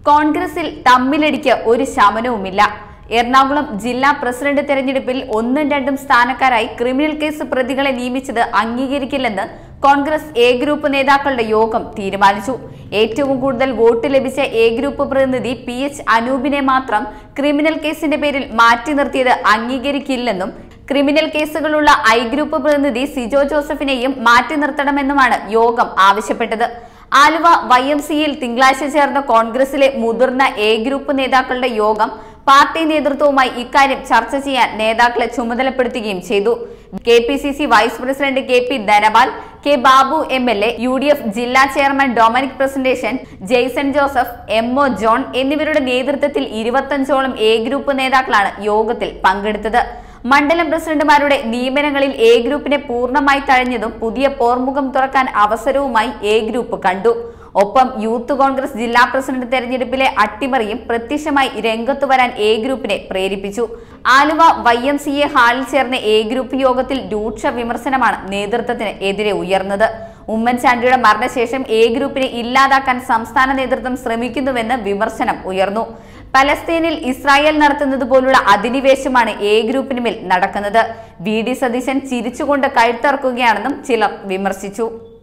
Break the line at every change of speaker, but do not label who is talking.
കോൺഗ്രസിൽ തമ്മിലടിക്ക് ഒരു ശമനവുമില്ല എറണാകുളം ജില്ലാ പ്രസിഡന്റ് തെരഞ്ഞെടുപ്പിൽ ഒന്നും രണ്ടും സ്ഥാനക്കാരായി ക്രിമിനൽ കേസ് പ്രതികളെ നിയമിച്ചത് അംഗീകരിക്കില്ലെന്ന് കോൺഗ്രസ് എ ഗ്രൂപ്പ് നേതാക്കളുടെ യോഗം തീരുമാനിച്ചു ഏറ്റവും കൂടുതൽ വോട്ട് ലഭിച്ച എ ഗ്രൂപ്പ് പ്രതിനിധി പി എച്ച് അനൂപിനെ മാത്രം ക്രിമിനൽ കേസിന്റെ പേരിൽ മാറ്റി നിർത്തിയത് അംഗീകരിക്കില്ലെന്നും ക്രിമിനൽ കേസുകളുള്ള ഐ ഗ്രൂപ്പ് പ്രതിനിധി സിജോ ജോസഫിനെയും മാറ്റി നിർത്തണമെന്നുമാണ് യോഗം ആവശ്യപ്പെട്ടത് ആലുവ വൈ എം സിയിൽ തിങ്കളാഴ്ച ചേർന്ന കോൺഗ്രസിലെ മുതിർന്ന എ ഗ്രൂപ്പ് നേതാക്കളുടെ യോഗം പാർട്ടി നേതൃത്വവുമായി ഇക്കാര്യം ചർച്ച ചെയ്യാൻ നേതാക്കളെ ചുമതലപ്പെടുത്തുകയും ചെയ്തു K P C C vice president K P Dhanapal K Babu M L A U D F ജില്ലാ chairman Dominic Presentation Jaison Joseph M O John എന്നിവരുടെ നേതൃത്വത്തിൽ ഇരുപത്തഞ്ചോളം എ ഗ്രൂപ്പ് നേതാക്കളാണ് യോഗത്തിൽ പങ്കെടുത്തത് മണ്ഡലം പ്രസിഡന്റുമാരുടെ നിയമനങ്ങളിൽ എ ഗ്രൂപ്പിനെ പൂർണ്ണമായി തഴഞ്ഞതും പുതിയ പോർമുഖം തുറക്കാൻ അവസരവുമായി എ ഗ്രൂപ്പ് കണ്ടു ഒപ്പം യൂത്ത് കോൺഗ്രസ് ജില്ലാ പ്രസിഡന്റ് തെരഞ്ഞെടുപ്പിലെ അട്ടിമറിയും പ്രത്യക്ഷമായി രംഗത്തു വരാൻ എ ഗ്രൂപ്പിനെ പ്രേരിപ്പിച്ചു Aluva Y M C A ഹാളിൽ ചേർന്ന എ ഗ്രൂപ്പ് യോഗത്തിൽ രൂക്ഷ വിമർശനമാണ് നേതൃത്വത്തിന് എതിരെ ഉയർന്നത് ഉമ്മൻചാണ്ടിയുടെ മരണശേഷം എ ഗ്രൂപ്പിനെ ഇല്ലാതാക്കാൻ സംസ്ഥാന നേതൃത്വം ശ്രമിക്കുന്നുവെന്ന് വിമർശനം ഉയർന്നു പലസ്തീനിൽ ഇസ്രായേൽ നടത്തുന്നത് പോലുള്ള അധിനിവേശമാണ് എ ഗ്രൂപ്പിന് മേൽ നടക്കുന്നത് വി ഡി സതീശൻ ചിരിച്ചുകൊണ്ട് കഴുത്തറക്കുകയാണെന്നും ചിലർ വിമർശിച്ചു